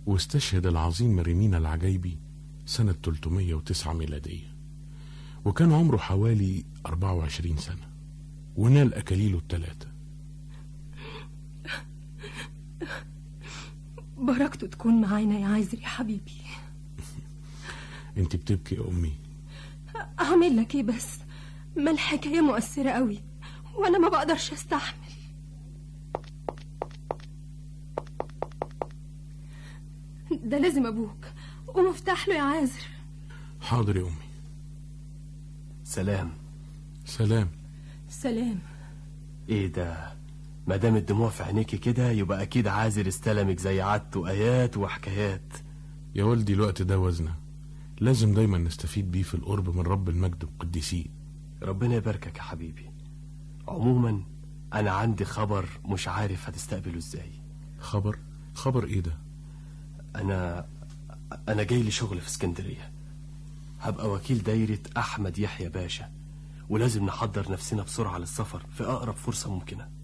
واستشهد العظيم ريمينا العجيبي سنة 309 ميلادية وكان عمره حوالي 24 سنة ونال أكاليله الثلاثة بركته تكون معانا يا عايزر يا حبيبي انت بتبكي يا أمي أعمل لك إيه بس ما الحكاية مؤثرة قوي وأنا ما بقدرش أستحمل ده لازم أبوك ومفتاح له يا عازر حاضر يا أمي سلام سلام سلام ايه ده ما دام الدموع في عينيكي كده يبقى اكيد عازر استلمك زي عادته ايات وحكايات يا والدي الوقت ده وزنه لازم دايما نستفيد بيه في القرب من رب المجد والقديسين ربنا يباركك يا حبيبي عموما انا عندي خبر مش عارف هتستقبله ازاي خبر خبر ايه ده انا انا جاي لي شغل في اسكندريه هبقى وكيل دايره احمد يحيى باشا ولازم نحضر نفسنا بسرعه للسفر في اقرب فرصه ممكنه